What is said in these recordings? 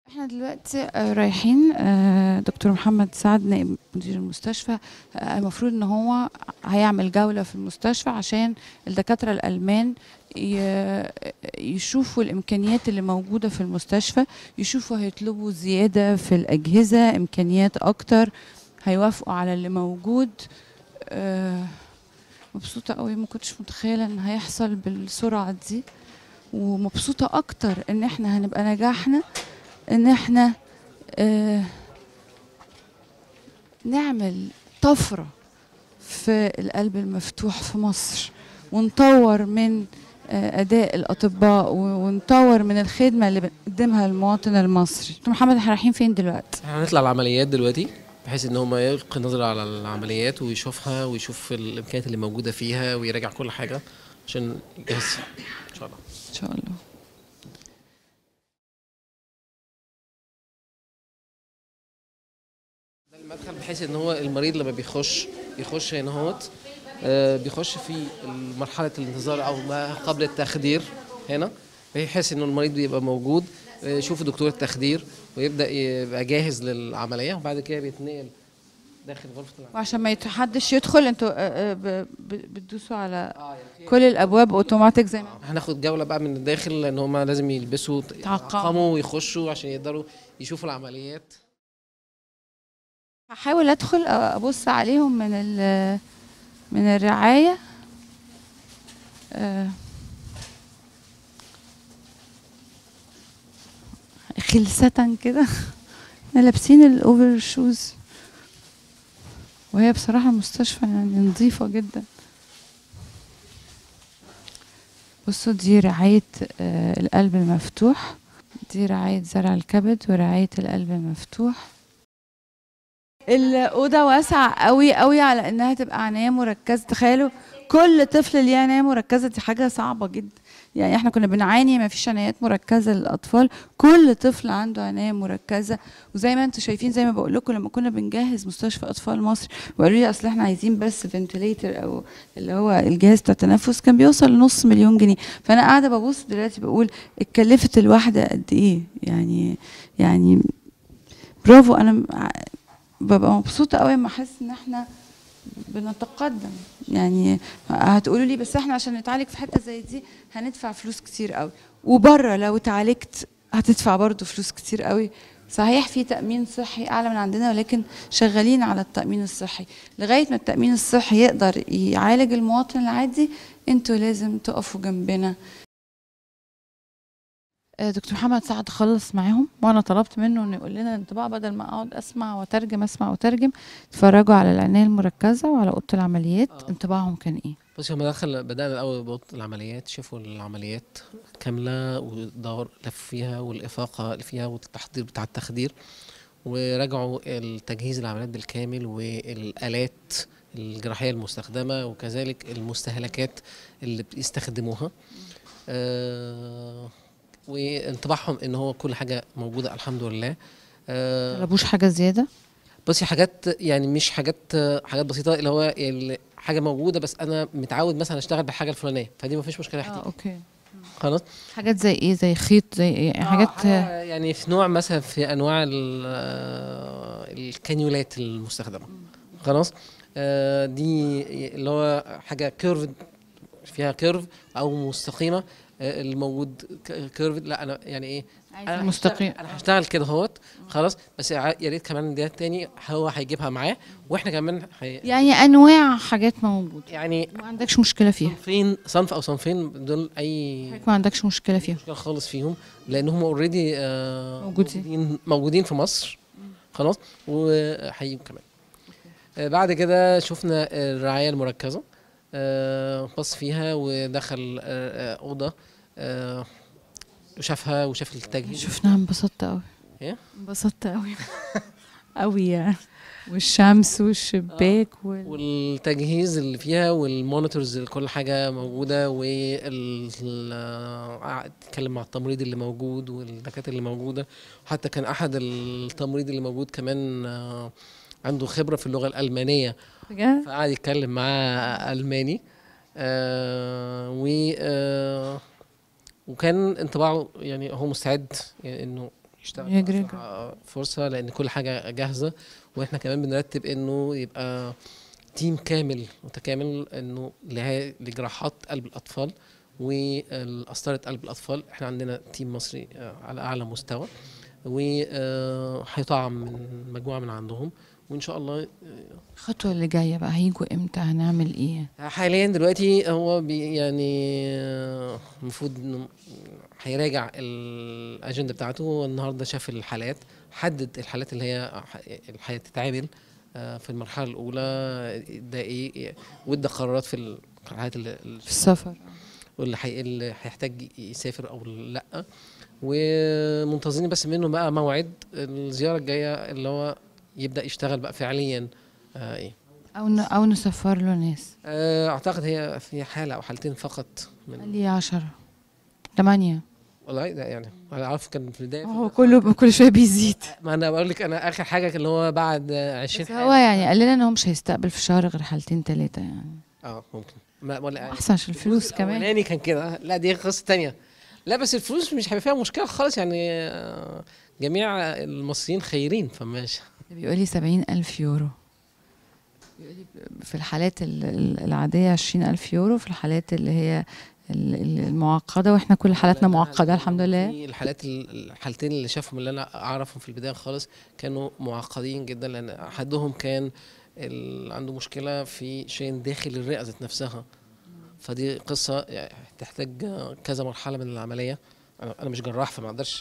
احنا دلوقتي آه، رايحين آه، دكتور محمد سعد نائب مدير المستشفى آه، المفروض ان هو هيعمل جولة في المستشفى عشان الدكاترة الألمان ي- يشوفوا الإمكانيات اللي موجودة في المستشفى يشوفوا هيطلبوا زيادة في الأجهزة إمكانيات أكتر هيوافقوا على اللي موجود آه، مبسوطة قوي ما كنتش متخيلة ان هيحصل بالسرعة دي ومبسوطة أكتر ان احنا هنبقى نجحنا ان احنا آه نعمل طفرة في القلب المفتوح في مصر ونطور من آه أداء الأطباء و- ونطور من الخدمة اللي بنقدمها للمواطن المصري دكتور محمد احنا رايحين فين دلوقتي؟ احنا هنطلع العمليات دلوقتي بحيث ان هم يلقي نظرة على العمليات ويشوفها ويشوف الامكانيات اللي موجودة فيها ويراجع كل حاجة عشان يجهز ان شاء الله إن شاء الله ده المدخل بحيث ان هو المريض لما بيخش بيخش هنا اهوت آه، بيخش في مرحلة الانتظار او ما قبل التخدير هنا بحيث ان المريض بيبقى موجود آه، يشوف دكتور التخدير ويبدا يبقى جاهز للعمليه وبعد كده بيتنقل داخل غرفه العمليه وعشان ما يتحدش يدخل انتوا آه، آه، ب- ب- بتدوسوا على اه يعني في- كل الابواب اوتوماتيك زي ما هناخد جوله بقى من الداخل لان هم لازم يلبسوا يتعقموا. يتعقموا ويخشوا عشان يقدروا يشوفوا العمليات هحاول ادخل ابص عليهم من ال من الرعايه آه، خلسة كده احنا لابسين الاوفر شوز وهي بصراحة المستشفى يعني نظيفة جدا بصوا دي رعاية آه، القلب المفتوح دي رعاية زرع الكبد ورعاية القلب المفتوح الأوضة واسعة قوي قوي على إنها تبقى عناية مركزة تخيلوا كل طفل ليه عناية مركزة دي حاجة صعبة جدا يعني احنا كنا بنعاني ما فيش عنايات مركزة للأطفال كل طفل عنده عناية مركزة وزي ما انتم شايفين زي ما بقول لكم لما كنا بنجهز مستشفى أطفال مصر وقالوا لي أصل احنا عايزين بس فنتليتر أو اللي هو الجهاز بتاع التنفس كان بيوصل لنص مليون جنيه فأنا قاعدة ببص دلوقتي بقول اتكلفت الواحدة قد إيه يعني يعني برافو أنا م- ببقى مبسوطة قوي لما احس ان احنا بنتقدم يعني هتقولوا لي بس احنا عشان نتعالج في حتة زي دي هندفع فلوس كتير قوي وبره لو اتعالجت هتدفع برضو فلوس كتير قوي صحيح في تأمين صحي أعلى من عندنا ولكن شغالين على التأمين الصحي لغاية ما التأمين الصحي يقدر يعالج المواطن العادي انتوا لازم تقفوا جنبنا آه، دكتور محمد سعد خلص معاهم وانا طلبت منه انه يقول لنا الانطباع بدل ما اقعد اسمع واترجم اسمع واترجم اتفرجوا على العناية المركزة وعلى اوضة العمليات آه. انطباعهم كان ايه بصي هم دخل بدأنا الأول بأوضة العمليات شافوا العمليات كاملة ودور لف فيها والإفاقة اللي فيها والتحضير بتاع التخدير وراجعوا التجهيز العمليات بالكامل والآلات الجراحية المستخدمة وكذلك المستهلكات اللي بيستخدموها آه وانطباعهم ان هو كل حاجة موجودة الحمد لله آه طلبوش حاجة زيادة بصي حاجات يعني مش حاجات حاجات بسيطه اللي هو ال- حاجه موجوده بس انا متعود مثلا اشتغل بالحاجه الفلانيه فدي ما فيش مشكله اه هتيجي اوكي خلاص حاجات زي ايه زي خيط زي ايه حاجات حاجة يعني في نوع مثلا في انواع ال- آه، الكانيولات المستخدمه خلاص آه، دي اللي هو حاجه كيرف فيها كيرف او مستقيمه آه، الموجود كيرف لا انا يعني ايه انا مستقيم هشتغل- انا هشتغل كده اهوت خلاص بس يا يا ريت كمان ده تاني هو هيجيبها معاه واحنا كمان هي يعني انواع حاجات موجودة يعني ما عندكش مشكلة فيها صنفين صنف او صنفين دول اي حضرتك ما عندكش مشكلة فيها مشكله خالص فيهم لان هم اوريدي موجودين. موجودين موجودين في مصر خلاص وهيجوا كمان آه، بعد كده شفنا الرعايه المركزه آه، بص فيها ودخل آه، آه، اوضه آه، وشافها وشاف التجهيز شفناها انبسطت قوي ايه انبسطت قوي قوي يعني والشمس والشباك وال... والتجهيز اللي فيها والمونيتورز كل حاجه موجوده وال ال- اتكلم مع التمريض اللي موجود والدكاتره اللي موجوده حتى كان احد التمريض اللي موجود كمان آه، عنده خبره في اللغه الالمانيه بجد فقعد يتكلم معاه الماني آه و آه وكان انطباعه يعني هو مستعد يعني انه يشتغل يجري بأسرع فرصه لان كل حاجه جاهزه واحنا كمان بنرتب انه يبقى تيم كامل متكامل انه لها- لجراحات قلب الاطفال وقسطره قلب الاطفال احنا عندنا تيم مصري آه، على اعلى مستوى وهيطعم من مجموعه من عندهم وان شاء الله الخطوه اللي جايه بقى هيجوا امتى هنعمل ايه حاليا دلوقتي هو بي يعني آه، المفروض انه هيراجع الاجنده بتاعته هو النهارده شاف الحالات حدد الحالات اللي هي ح- هتتعامل آه، في المرحله الاولى ده ايه وادى قرارات في الحالات اللي في السفر واللي حي... اللي هيحتاج يسافر او لا ومنتظرين بس منه بقى موعد الزياره الجايه اللي هو يبدا يشتغل بقى فعليا آه ايه او ن... او نسفر له ناس آه، اعتقد هي في حاله او حالتين فقط قال من لي عشرة ثمانية والله ده يعني انا عارف كان في البدايه هو كله كل شويه بيزيد ما انا بقول لك انا اخر حاجه اللي هو بعد آه، 20 بس هو يعني قال لنا ان هو مش هيستقبل في الشهر غير حالتين ثلاثة يعني اه ممكن ما ولا احسن عشان الفلوس كمان الاولاني كان كده لا دي قصه تانية لا بس الفلوس مش هيبقى فيها مشكله خالص يعني آه، جميع المصريين خيرين فماشي بيقول لي سبعين ألف يورو بيقول لي في الحالات ال- ال- العادية عشرين ألف يورو في الحالات اللي هي ال- ال- المعقدة واحنا كل حالاتنا معقدة الحمد لله في الحالات ال- الحالتين اللي شافهم اللي انا اعرفهم في البدايه خالص كانوا معقدين جدا لان احدهم كان ال- عنده مشكله في شيء داخل الرئه ذات نفسها فدي قصه يعني تحتاج كذا مرحله من العمليه انا أنا مش جراح فما اقدرش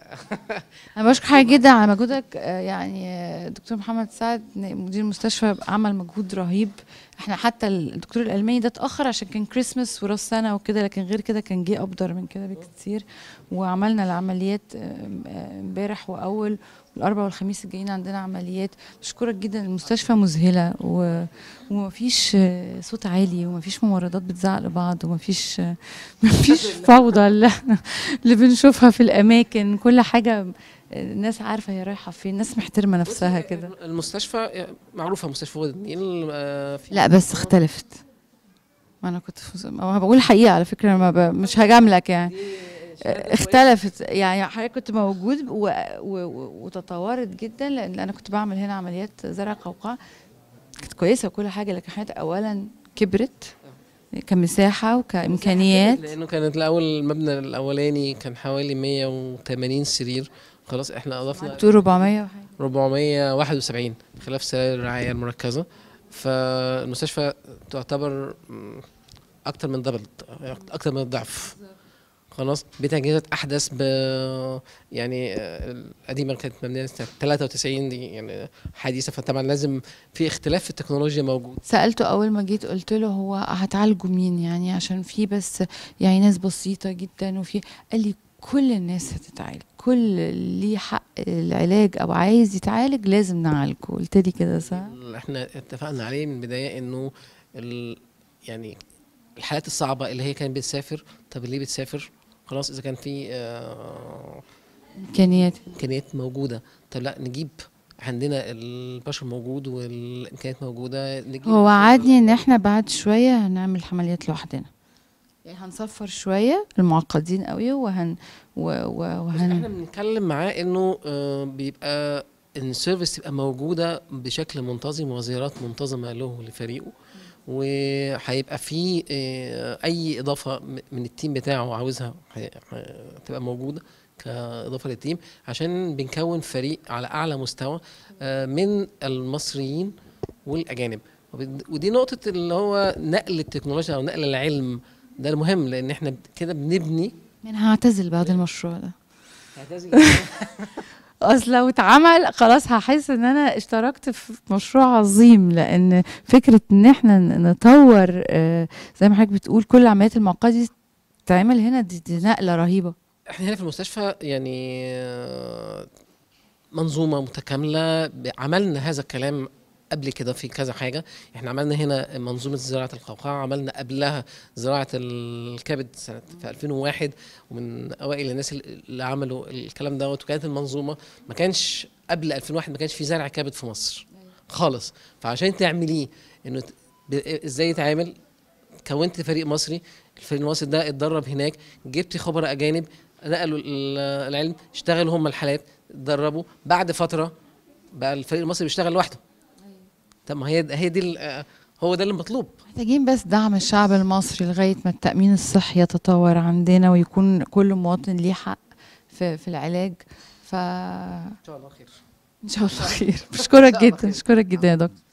انا بشكر حضرتك جدا على مجهودك آه، يعني آه، دكتور محمد سعد مدير المستشفى عمل مجهود رهيب احنا حتى الدكتور الالماني ده اتاخر عشان كان كريسماس وراس سنه وكده لكن غير كده كان جه ابدر من كده بكتير وعملنا العمليات آه، آه، امبارح واول الاربعاء والخميس الجايين عندنا عمليات بشكرك جدا المستشفى مذهله و... ومفيش آه، صوت عالي ومفيش ممرضات بتزعق لبعض ومفيش آه، مفيش فوضى اللي احنا اللي بنشوفها في الاماكن كل حاجه الناس عارفه هي رايحه فين الناس محترمه نفسها كده المستشفى معروفه مستشفى وادي النيل آه، في لا بس اختلفت ما انا كنت في ما بقول الحقيقه على فكره ما ب... مش هجاملك يعني اختلفت يعني حضرتك كنت موجود و... و... و... وتطورت جدا لان انا كنت بعمل هنا عمليات زرع قوقعه كانت كويسه وكل حاجه لكن حضرتك اولا كبرت كمساحه وكامكانيات لانه كانت الاول المبنى الاولاني كان حوالي 180 سرير خلاص احنا اضفنا بتقول 400 وحاجه 471 خلاف سراير الرعايه المركزه فالمستشفى تعتبر مم، اكتر من دبل اكتر من الضعف خلاص بتجهيزات احدث ب يعني آه، القديمه كانت مبنيه سنه 93 دي يعني حديثه فطبعا لازم في اختلاف في التكنولوجيا موجود سألته أول ما جيت قلت له هو هتعالجوا مين يعني عشان في بس يعني ناس بسيطة جدا وفي قال لي كل الناس هتتعالج كل اللي ليه حق العلاج أو عايز يتعالج لازم نعالجه قلت لي كده صح؟ اللي احنا اتفقنا عليه من البدايه انه ال يعني الحالات الصعبه اللي هي كانت بتسافر طب ليه بتسافر خلاص اذا كان في آه، إمكانيات امكانيات موجوده طب لا نجيب عندنا البشر موجود والامكانيات موجوده نجيب هو وعدني إن إحنا بعد شوية هنعمل حمليات لوحدنا يعني هنصفر شوية المعقدين قوي وهن و و بس احنا وهن بنتكلم معاه انه آه، بيبقى ان السيرفيس تبقى موجوده بشكل منتظم وزيارات منتظمه له لفريقه وهيبقى في آه، اي اضافه م- من التيم بتاعه عاوزها هي- ه- تبقى موجوده كاضافه للتيم عشان بنكون فريق على اعلى مستوى آه، من المصريين والاجانب وبد- ودي نقطه اللي هو نقل التكنولوجيا او نقل العلم ده المهم لان احنا كده بنبني من هعتزل بعد المشروع ده اصل لو اتعمل خلاص هحس ان انا اشتركت في مشروع عظيم لان فكره ان احنا ن- نطور آه، زي ما حضرتك بتقول كل العمليات المعقده دي تعمل هنا دي, دي نقله رهيبه احنا هنا في المستشفى يعني آه، منظومه متكامله ب- عملنا هذا الكلام قبل كده في كذا حاجه احنا عملنا هنا منظومه زراعه القوقعه عملنا قبلها زراعه الكبد سنه في 2001 ومن اوائل الناس اللي عملوا الكلام دوت وكانت المنظومه ما كانش قبل 2001 ما كانش في زرع كبد في مصر خالص فعشان تعمليه انه ت- ب- ازاي يتعامل كونت فريق مصري الفريق المصري ده اتدرب هناك جبت خبراء اجانب نقلوا ال- العلم اشتغلوا هم الحالات اتدربوا بعد فتره بقى الفريق المصري بيشتغل لوحده طب ما هي هي دي ال- هو ده اللي مطلوب محتاجين بس دعم الشعب المصري لغاية ما التأمين الصحي يتطور عندنا ويكون كل مواطن ليه حق في, في العلاج ف ان شاء الله خير ان شاء الله خير بشكرك جدا بشكرك جدا يا دكتور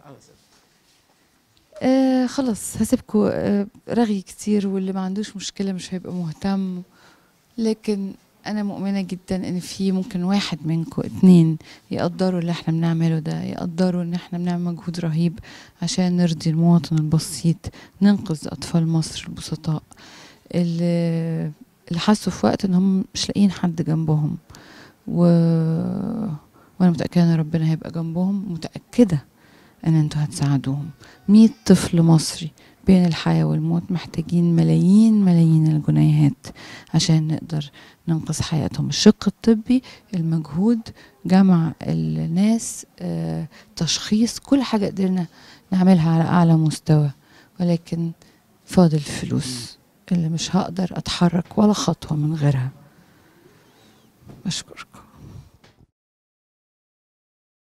آه خلاص هسيبكم آه رغي كتير واللي ما عندوش مشكلة مش هيبقى مهتم لكن أنا مؤمنة جدا إن في ممكن واحد منكم اتنين يقدروا اللي احنا بنعمله ده يقدروا إن احنا بنعمل مجهود رهيب عشان نرضي المواطن البسيط ننقذ أطفال مصر البسطاء اللي اللي حسوا في وقت إن هم مش لاقيين حد جنبهم و... وأنا متأكدة إن ربنا هيبقى جنبهم متأكدة ان انتوا هتساعدوهم مية طفل مصري بين الحياة والموت محتاجين ملايين ملايين الجنيهات عشان نقدر ننقذ حياتهم الشق الطبي المجهود جمع الناس آه، تشخيص كل حاجة قدرنا نعملها على أعلى مستوى ولكن فاضل فلوس اللي مش هقدر أتحرك ولا خطوة من غيرها بشكرك